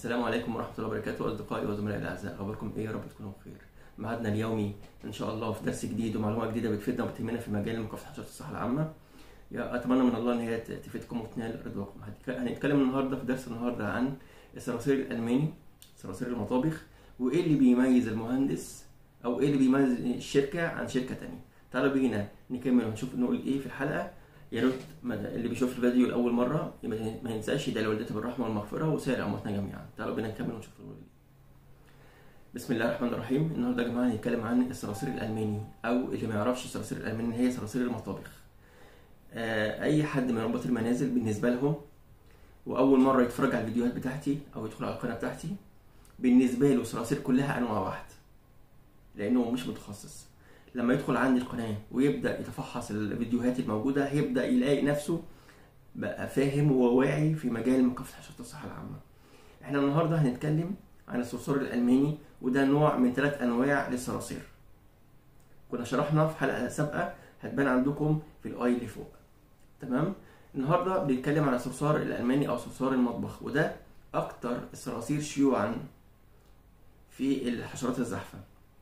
السلام عليكم ورحمة الله وبركاته أصدقائي وزملائي الأعزاء أخباركم إيه يا رب تكونوا بخير ميعادنا اليومي إن شاء الله في درس جديد ومعلومة جديدة بتفيدنا وبتهمنا في مجال مكافحة حشرات الصحة العامة يا أتمنى من الله إن هي تفيدكم وتنال رضاكم هنتك- هنتكلم النهاردة في درس النهاردة عن الصراصير الألماني صراصير المطابخ وإيه اللي بيميز المهندس أو إيه اللي بيميز الشركة عن شركة تانية تعالوا بينا نكمل ونشوف نقول إيه في الحلقة يا ريت ما- اللي بيشوف الفيديو لأول مرة يبقى ما ينساش يدعي لوالدته بالرحمة والمغفرة وسائر أمواتنا جميعا تعالوا بينا نكمل ونشوف نقول إيه بسم الله الرحمن الرحيم النهارده يا جماعه هنتكلم عن الصراصير الالماني او اللي ما يعرفش الصراصير الالماني هي صراصير المطابخ آه، اي حد من رباط المنازل بالنسبه لهم واول مره يتفرج على الفيديوهات بتاعتي او يدخل على القناه بتاعتي بالنسبه له الصراصير كلها انواع واحده لانه مش متخصص لما يدخل عندي القناه ويبدا يتفحص الفيديوهات الموجوده هيبدا يلاقي نفسه بقى فاهم وواعي في مجال مكافحه حشرات الصحه العامه احنا النهارده هنتكلم عن الصرصور الالماني وده نوع من ثلاث انواع للصراصير كنا شرحنا في حلقه سابقه هتبان عندكم في الاي اللي فوق تمام النهارده بنتكلم عن الصرصار الالماني او صرصار المطبخ وده اكتر الصراصير شيوعا في الحشرات الزاحفه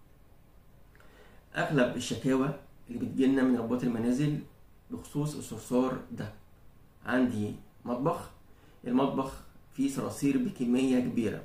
اغلب الشكاوى اللي بتجيلنا من رباط المنازل بخصوص الصرصار ده عندي مطبخ المطبخ فيه صراصير بكميه كبيره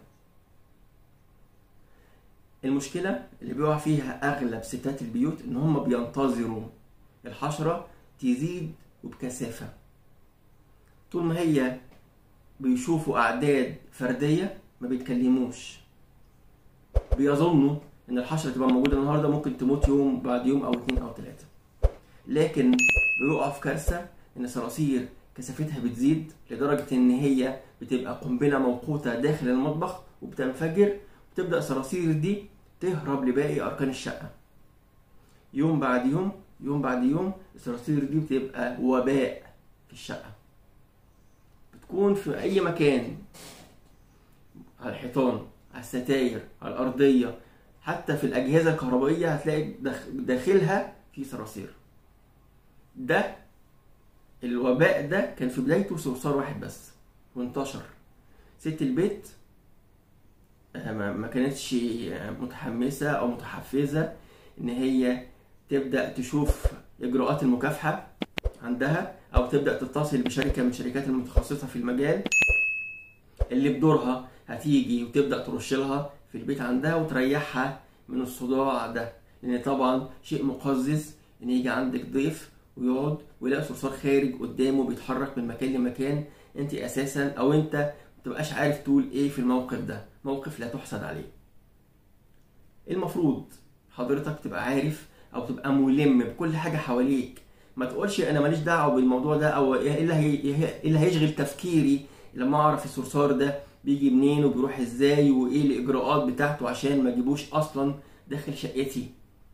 المشكلة اللي بيقع فيها أغلب ستات البيوت إن هم بينتظروا الحشرة تزيد وبكثافة طول ما هي بيشوفوا أعداد فردية ما بيتكلموش بيظنوا إن الحشرة تبقى موجودة النهاردة ممكن تموت يوم بعد يوم أو اتنين أو تلاتة لكن بيقع في كارثة إن صراصير كثافتها بتزيد لدرجة إن هي بتبقى قنبلة موقوتة داخل المطبخ وبتنفجر وتبدأ الصراصير دي تهرب لباقي أركان الشقة يوم بعد يوم يوم بعد يوم الصراصير دي بتبقى وباء في الشقة بتكون في أي مكان على الحيطان على الستاير على الأرضية حتى في الأجهزة الكهربائية هتلاقي داخ- داخلها في صراصير ده الوباء ده كان في بدايته صرصار واحد بس وانتشر ست البيت آه، ما ما كانتش آه، متحمسة أو متحفزة إن هي تبدأ تشوف إجراءات المكافحة عندها أو تبدأ تتصل بشركة من الشركات المتخصصة في المجال اللي بدورها هتيجي وتبدأ ترش لها في البيت عندها وتريحها من الصداع ده لأن طبعا شيء مقزز إن يجي عندك ضيف ويقعد ويلاقي صرصار خارج قدامه بيتحرك من مكان لمكان انت اساسا او انت متبقاش عارف تقول ايه في الموقف ده موقف لا تحسد عليه المفروض حضرتك تبقى عارف او تبقى ملم بكل حاجه حواليك ما تقولش انا ماليش دعوه بالموضوع ده او ايه اللي هي... ايه اللي هيشغل تفكيري لما اعرف الصرصار ده بيجي منين وبيروح ازاي وايه الاجراءات بتاعته عشان ما اجيبوش اصلا داخل شقتي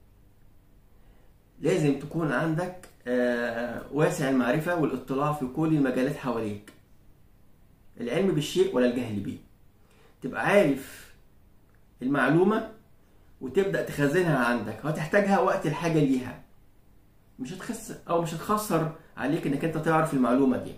لازم تكون عندك آه، واسع المعرفه والاطلاع في كل المجالات حواليك العلم بالشيء ولا الجهل بيه تبقى عارف المعلومة وتبدأ تخزنها عندك وهتحتاجها وقت الحاجة ليها مش هتخس أو مش هتخسر عليك إنك أنت تعرف المعلومة دي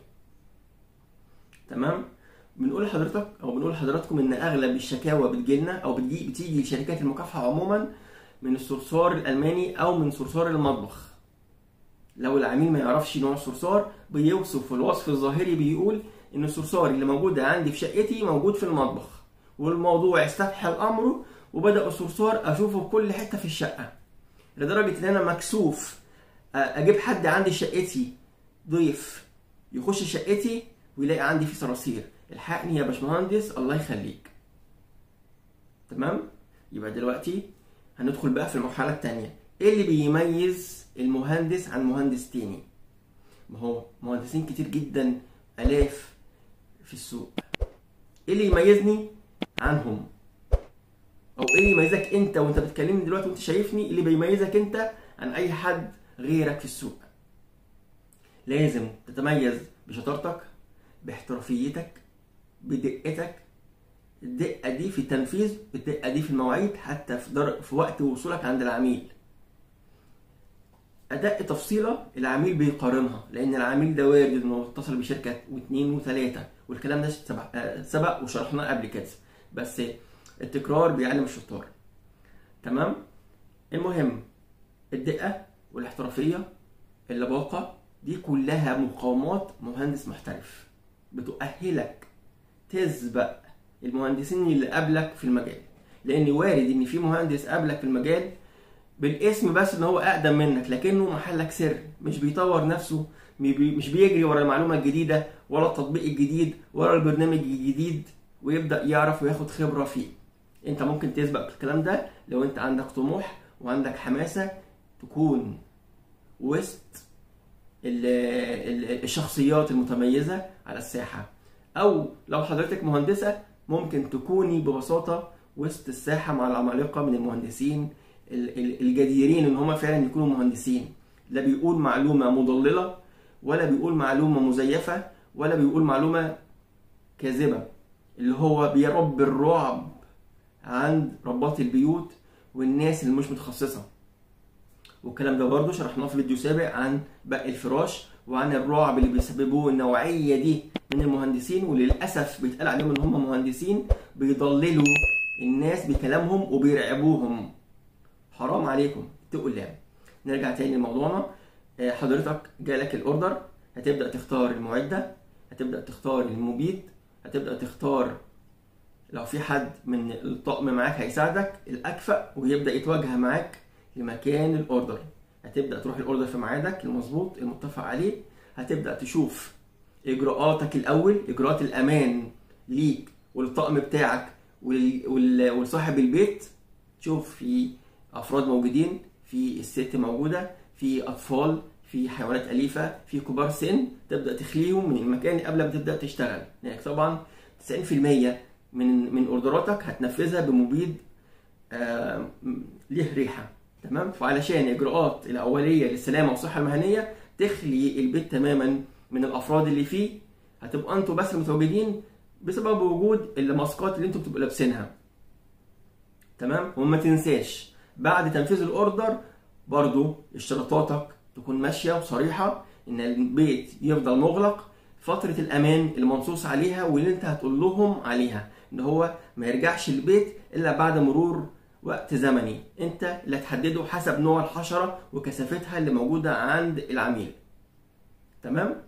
تمام بنقول لحضرتك أو بنقول لحضراتكم إن أغلب الشكاوى بتجيلنا أو بتجي بتيجي لشركات المكافحة عموما من الصرصار الألماني أو من صرصار المطبخ لو العميل ما يعرفش نوع الصرصار بيوصف في الوصف الظاهري بيقول ان الصرصار اللي موجود عندي في شقتي موجود في المطبخ والموضوع استفحل امره وبدا الصرصار اشوفه في كل حته في الشقه لدرجه ان انا مكسوف أ- اجيب حد عندي شقتي ضيف يخش شقتي ويلاقي عندي في صراصير الحقني يا باشمهندس الله يخليك تمام يبقى دلوقتي هندخل بقى في المرحله الثانيه ايه اللي بيميز المهندس عن مهندس تاني ما هو مهندسين كتير جدا الاف في السوق ايه اللي يميزني عنهم او ايه اللي يميزك انت وانت بتكلمني دلوقتي وانت شايفني اللي بيميزك انت عن اي حد غيرك في السوق لازم تتميز بشطارتك باحترافيتك بدقتك الدقه دي في التنفيذ الدقه دي في المواعيد حتى في, در... في وقت وصولك عند العميل اداء تفصيله العميل بيقارنها لان العميل ده وارد انه اتصل بشركه واثنين وثلاثه والكلام ده سبق, آه، سبق وشرحناه قبل كده بس التكرار بيعلم الشطار تمام المهم الدقه والاحترافيه اللباقه دي كلها مقاومات مهندس محترف بتؤهلك تسبق المهندسين اللي قبلك في المجال لان وارد ان في مهندس قبلك في المجال بالاسم بس ان هو اقدم منك لكنه محلك سر مش بيطور نفسه مش بيجري ورا المعلومه الجديده ولا التطبيق الجديد ولا البرنامج الجديد ويبدا يعرف وياخد خبره فيه انت ممكن تسبق الكلام ده لو انت عندك طموح وعندك حماسه تكون وسط الشخصيات المتميزه على الساحه او لو حضرتك مهندسه ممكن تكوني ببساطه وسط الساحه مع العمالقه من المهندسين الجديرين ان هم فعلا يكونوا مهندسين لا بيقول معلومه مضلله ولا بيقول معلومه مزيفه ولا بيقول معلومه كاذبه اللي هو بيرب الرعب عند رباط البيوت والناس اللي مش متخصصه والكلام ده برضه شرحناه في فيديو سابق عن بق الفراش وعن الرعب اللي بيسببوه النوعيه دي من المهندسين وللاسف بيتقال عليهم ان هم مهندسين بيضللوا الناس بكلامهم وبيرعبوهم حرام عليكم اتقوا الله نرجع تاني لموضوعنا حضرتك جالك الاوردر هتبدا تختار المعده هتبدا تختار المبيد هتبدا تختار لو في حد من الطقم معاك هيساعدك الاكفأ ويبدا يتوجه معاك لمكان الاوردر هتبدا تروح الاوردر في ميعادك المظبوط المتفق عليه هتبدا تشوف اجراءاتك الاول اجراءات الامان ليك والطقم بتاعك ولصاحب البيت تشوف في افراد موجودين في الست موجوده في اطفال في حيوانات اليفه في كبار سن تبدا تخليهم من المكان قبل ما تبدا تشتغل يعني طبعا 90% من من اوردراتك هتنفذها بمبيد آه ليه ريحه تمام فعلشان الاجراءات الاوليه للسلامه والصحه المهنيه تخلي البيت تماما من الافراد اللي فيه هتبقى انتوا بس متواجدين بسبب وجود الماسكات اللي انتوا بتبقوا لابسينها تمام وما تنساش بعد تنفيذ الاوردر برضو اشتراطاتك تكون ماشيه وصريحه ان البيت يفضل مغلق فتره الامان المنصوص عليها واللي انت هتقول لهم عليها ان هو ما يرجعش البيت الا بعد مرور وقت زمني انت اللي هتحدده حسب نوع الحشره وكثافتها اللي موجوده عند العميل تمام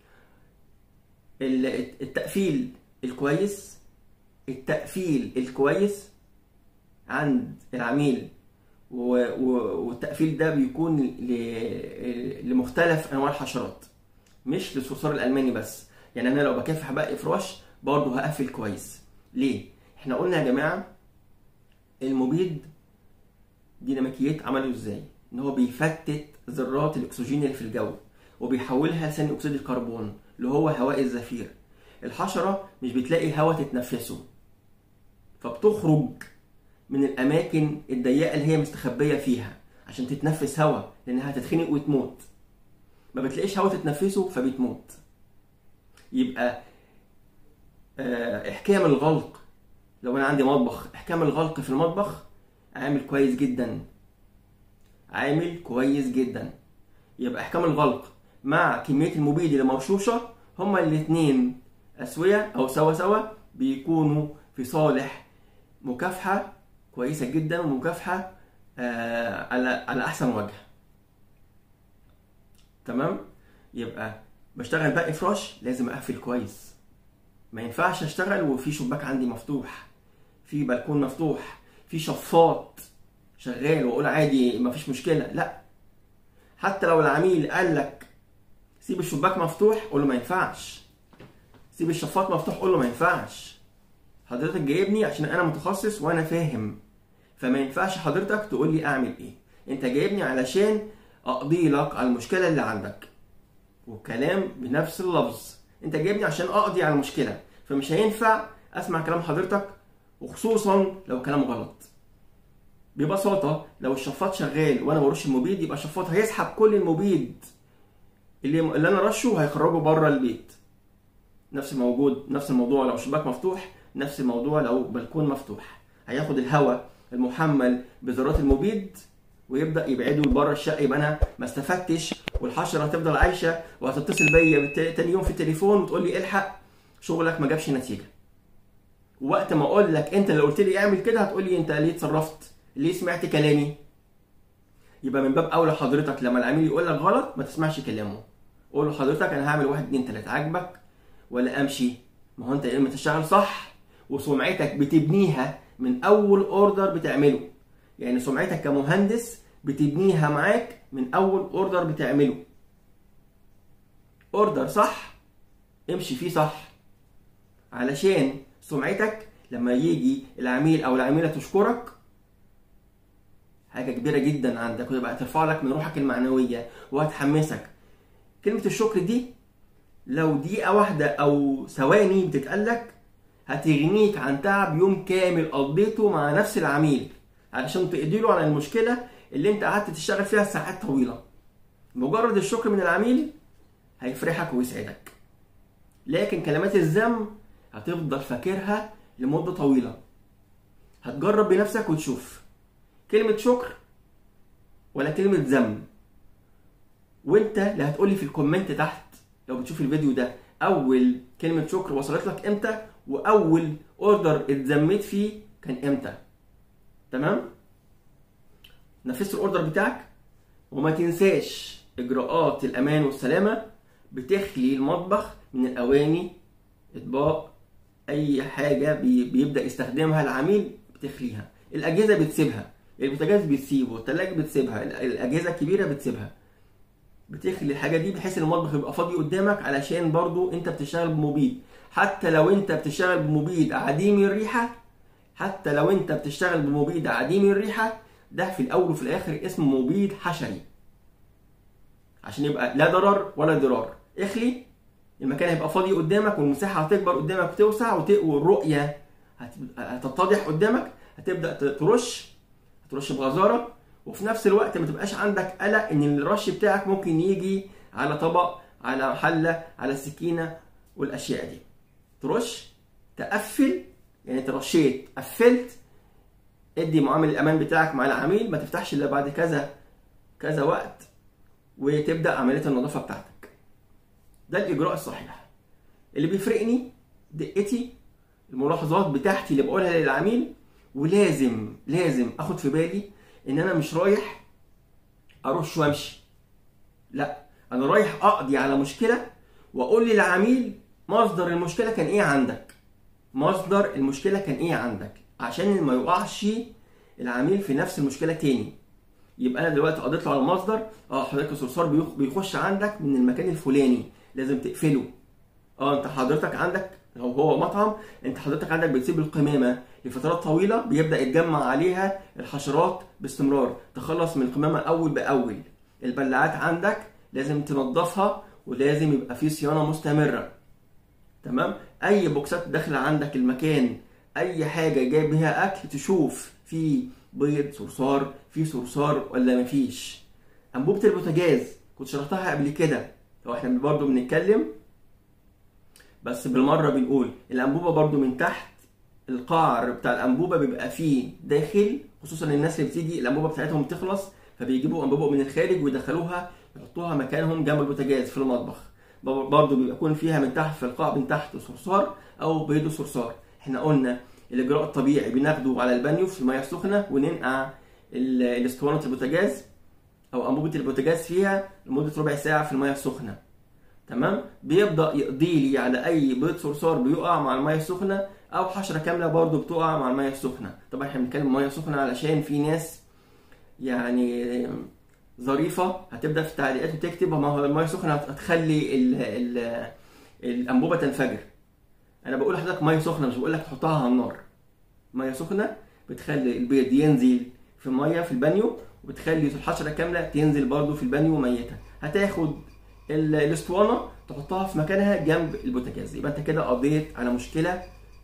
التقفيل الكويس التقفيل الكويس عند العميل والتقفيل ده بيكون لمختلف انواع الحشرات مش للصرصار الالماني بس يعني انا لو بكافح بقى افراش برضه هقفل كويس ليه احنا قلنا يا جماعه المبيد ديناميكيات عمله ازاي ان هو بيفتت ذرات الاكسجين اللي في الجو وبيحولها لثاني اكسيد الكربون اللي هو هواء الزفير الحشره مش بتلاقي هواء تتنفسه فبتخرج من الاماكن الضيقه اللي هي مستخبيه فيها عشان تتنفس هواء لانها هتتخنق وتموت ما بتلاقيش هواء تتنفسه فبتموت يبقى احكام الغلق لو انا عندي مطبخ احكام الغلق في المطبخ عامل كويس جدا عامل كويس جدا يبقى احكام الغلق مع كميه المبيد اللي مرشوشه هما الاثنين اسويه او سوا سوا بيكونوا في صالح مكافحه كويسه جدا ومكافحه آه على على احسن وجه تمام يبقى بشتغل بقى افراش لازم اقفل كويس ما ينفعش اشتغل وفي شباك عندي مفتوح في بلكون مفتوح في شفاط شغال واقول عادي مفيش مشكله لا حتى لو العميل قال لك سيب الشباك مفتوح قول له ما ينفعش سيب الشفاط مفتوح قول له ما ينفعش حضرتك جايبني عشان انا متخصص وانا فاهم فما ينفعش حضرتك تقول لي اعمل ايه انت جايبني علشان اقضي لك على المشكله اللي عندك والكلام بنفس اللفظ انت جايبني عشان اقضي على المشكله فمش هينفع اسمع كلام حضرتك وخصوصا لو كلام غلط ببساطة لو الشفاط شغال وانا برش المبيد يبقى الشفاط هيسحب كل المبيد اللي اللي انا رشه هيخرجه بره البيت نفس موجود نفس الموضوع لو شباك مفتوح نفس الموضوع لو بلكون مفتوح هياخد الهواء المحمل بذرات المبيد ويبدا يبعده لبره الشقه يبقى انا ما استفدتش والحشره هتفضل عايشه وهتتصل بيا تاني يوم في التليفون وتقول لي الحق شغلك ما جابش نتيجه وقت ما اقول لك انت اللي قلت لي اعمل كده هتقول لي انت ليه اتصرفت ليه سمعت كلامي يبقى من باب اولى حضرتك لما العميل يقول لك غلط ما تسمعش كلامه قول له حضرتك انا هعمل واحد اتنين تلاته عاجبك ولا امشي ما هو انت يا اما تشتغل صح وسمعتك بتبنيها من اول اوردر بتعمله يعني سمعتك كمهندس بتبنيها معاك من اول اوردر بتعمله اوردر صح امشي فيه صح علشان سمعتك لما يجي العميل او العميله تشكرك حاجه كبيره جدا عندك ويبقى ترفع لك من روحك المعنويه وهتحمسك كلمه الشكر دي لو دقيقه واحده او ثواني بتتقالك هتغنيك عن تعب يوم كامل قضيته مع نفس العميل علشان تقضي له على المشكله اللي انت قعدت تشتغل فيها ساعات طويله مجرد الشكر من العميل هيفرحك ويسعدك لكن كلمات الذم هتفضل فاكرها لمده طويله هتجرب بنفسك وتشوف كلمه شكر ولا كلمه ذم وانت اللي هتقولي في الكومنت تحت لو بتشوف الفيديو ده اول كلمه شكر وصلت لك امتى واول اوردر اتذميت فيه كان امتى تمام نفذت الاوردر بتاعك وما تنساش اجراءات الامان والسلامه بتخلي المطبخ من الاواني اطباق اي حاجه بي- بيبدا يستخدمها العميل بتخليها الاجهزه بتسيبها البوتاجاز بتسيبه الثلاجه بتسيبها ال- الاجهزه الكبيره بتسيبها بتخلي الحاجه دي بحيث ان المطبخ يبقى فاضي قدامك علشان برضو انت بتشتغل بمبيد حتى لو انت بتشتغل بمبيد عديم الريحه حتى لو انت بتشتغل بمبيد عديم الريحه ده في الاول وفي الاخر اسمه مبيد حشري عشان يبقى لا ضرر ولا ضرار اخلي المكان هيبقى فاضي قدامك والمساحه هتكبر قدامك وتوسع وت- والرؤيه هت- هتتضح قدامك هتبدا ت- ترش ترش بغزاره وفي نفس الوقت ما تبقاش عندك قلق ان الرش بتاعك ممكن يجي على طبق على حله على سكينه والاشياء دي ترش تقفل يعني انت رشيت قفلت ادي معامل الامان بتاعك مع العميل ما تفتحش الا بعد كذا كذا وقت وتبدا عمليه النظافه بتاعتك ده الاجراء الصحيح اللي بيفرقني دقتي الملاحظات بتاعتي اللي بقولها للعميل ولازم لازم اخد في بالي ان انا مش رايح ارش وامشي لا انا رايح اقضي على مشكله واقول للعميل مصدر المشكله كان ايه عندك مصدر المشكله كان ايه عندك عشان ما يقعش العميل في نفس المشكله تاني يبقى انا دلوقتي قضيت له على المصدر اه حضرتك الصرصار بيخ- بيخش عندك من المكان الفلاني لازم تقفله اه انت حضرتك عندك لو هو مطعم انت حضرتك عندك بتسيب القمامه لفترات طويله بيبدا يتجمع عليها الحشرات باستمرار تخلص من القمامه اول باول البلاعات عندك لازم تنظفها ولازم يبقى في صيانه مستمره تمام اي بوكسات داخله عندك المكان اي حاجه جايب بيها اكل تشوف في بيض صرصار في صرصار ولا مفيش انبوبه البوتاجاز كنت شرحتها قبل كده لو احنا برضو بنتكلم بس بالمره بنقول الانبوبه برضو من تحت القعر بتاع الانبوبه بيبقى فيه داخل خصوصا الناس اللي بتيجي الانبوبه بتاعتهم بتخلص فبيجيبوا انبوبه من الخارج ويدخلوها يحطوها مكانهم جنب البوتاجاز في المطبخ برضو بيكون فيها من تحت في القاع من تحت صرصار او بيض صرصار احنا قلنا الاجراء الطبيعي بناخده على البانيو في الميه السخنه وننقع ال- الاسطوانه البوتاجاز او انبوبه البوتاجاز فيها لمده ربع ساعه في الميه السخنه تمام بيبدا يقضي لي على اي بيض صرصار بيقع مع الميه السخنه او حشره كامله برضو بتقع مع الميه السخنه طبعا احنا بنتكلم ميه سخنه علشان في ناس يعني ظريفه هتبدا في التعليقات وتكتب ما هو الميه السخنه هتخلي ال ال الانبوبه تنفجر انا بقول لحضرتك ميه سخنه مش بقول لك تحطها على النار ميه سخنه بتخلي البيض ينزل في ميه في البانيو وبتخلي الحشره كامله تنزل برضو في البانيو ميته هتاخد ال- الاسطوانه تحطها في مكانها جنب البوتاجاز يبقى انت كده قضيت على مشكله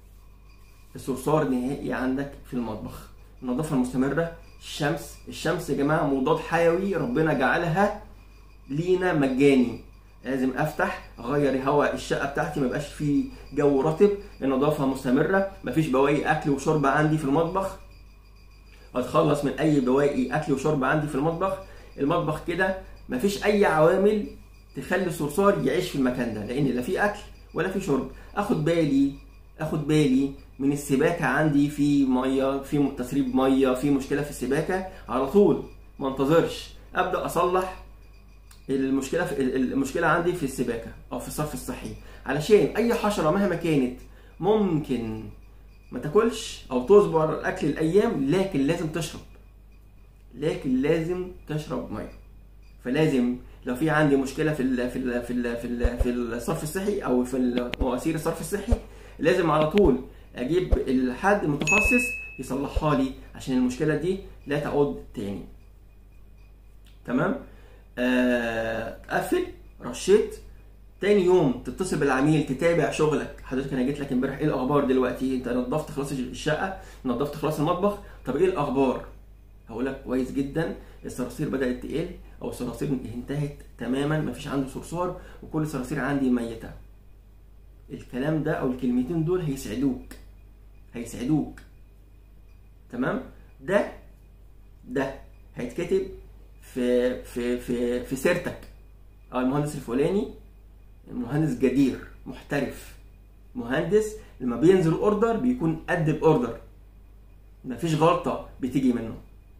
الصرصار نهائي عندك في المطبخ النظافه المستمره الشمس الشمس يا جماعه مضاد حيوي ربنا جعلها لينا مجاني لازم افتح اغير هواء الشقه بتاعتي ما يبقاش فيه جو رطب النظافه مستمره مفيش بواقي اكل وشرب عندي في المطبخ اتخلص من اي بواقي اكل وشرب عندي في المطبخ المطبخ كده مفيش اي عوامل تخلي الصرصار يعيش في المكان ده لان لا في اكل ولا في شرب اخد بالي اخد بالي من السباكه عندي في ميه في تسريب ميه في مشكله في السباكه على طول ما انتظرش ابدا اصلح المشكله في المشكله عندي في السباكه او في الصرف الصحي علشان اي حشره مهما كانت ممكن ما تاكلش او تصبر على الاكل الايام لكن لازم تشرب لكن لازم تشرب ميه فلازم لو في عندي مشكله في ال في ال في ال في, ال في الصرف الصحي او في مواسير الصرف الصحي لازم على طول اجيب الحد متخصص يصلحها لي عشان المشكله دي لا تعود تاني تمام آه، قفل رشيت تاني يوم تتصل بالعميل تتابع شغلك حضرتك انا جيت لك امبارح ايه الاخبار دلوقتي انت نظفت خلاص الشقه نظفت خلاص المطبخ طب ايه الاخبار هقول لك كويس جدا الصراصير بدات تقل او الصراصير انتهت تماما مفيش عنده صرصار وكل الصراصير عندي ميته الكلام ده او الكلمتين دول هيسعدوك هيسعدوك تمام ده ده هيتكتب في في في في سيرتك اه المهندس الفلاني مهندس جدير محترف مهندس لما بينزل اوردر بيكون قد الاوردر مفيش غلطه بتيجي منه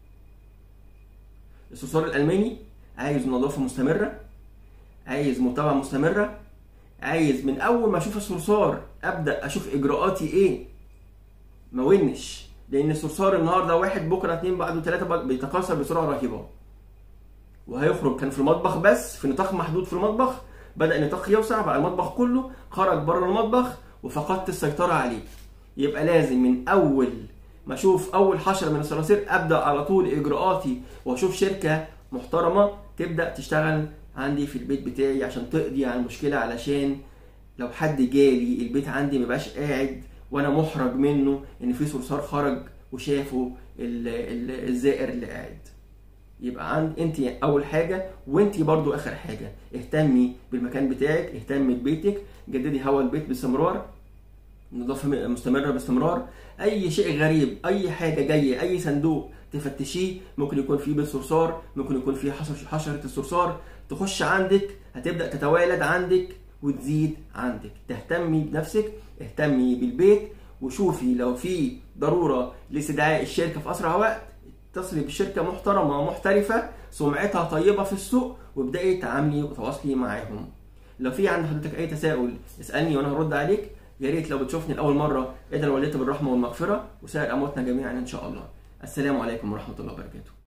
الصوصار الالماني عايز نظافه مستمره عايز متابعه مستمره عايز من اول ما اشوف الصرصار ابدا اشوف اجراءاتي ايه ما ونش لان الصرصار النهارده واحد بكره اتنين بعده ثلاثه بيتكاثر بسرعه رهيبه وهيخرج كان في المطبخ بس في نطاق محدود في المطبخ بدا النطاق يوسع بقى المطبخ كله خرج بره المطبخ وفقدت السيطره عليه يبقى لازم من اول ما اشوف اول حشره من الصراصير ابدا على طول اجراءاتي واشوف شركه محترمه تبدا تشتغل عندي في البيت بتاعي عشان تقضي على المشكله علشان لو حد جالي البيت عندي مبقاش قاعد وانا محرج منه ان في صرصار خرج وشافه الزائر اللي قاعد يبقى عند انت اول حاجه وانت برضو اخر حاجه اهتمي بالمكان بتاعك اهتمي ببيتك جددي هواء البيت باستمرار نظافه مستمره باستمرار اي شيء غريب اي حاجه جايه اي صندوق تفتشيه ممكن يكون فيه بيت صرصار ممكن يكون فيه حشره الصرصار تخش عندك هتبدا تتوالد عندك وتزيد عندك تهتمي بنفسك اهتمي بالبيت وشوفي لو في ضروره لاستدعاء الشركه في اسرع وقت اتصلي بشركه محترمه ومحترفه سمعتها طيبه في السوق وابداي تعاملي وتواصلي معاهم لو في عند حضرتك اي تساؤل اسالني وانا هرد عليك يا ريت لو بتشوفني لاول مره ادعي والدتي بالرحمه والمغفره وسائر امواتنا جميعا ان شاء الله السلام عليكم ورحمه الله وبركاته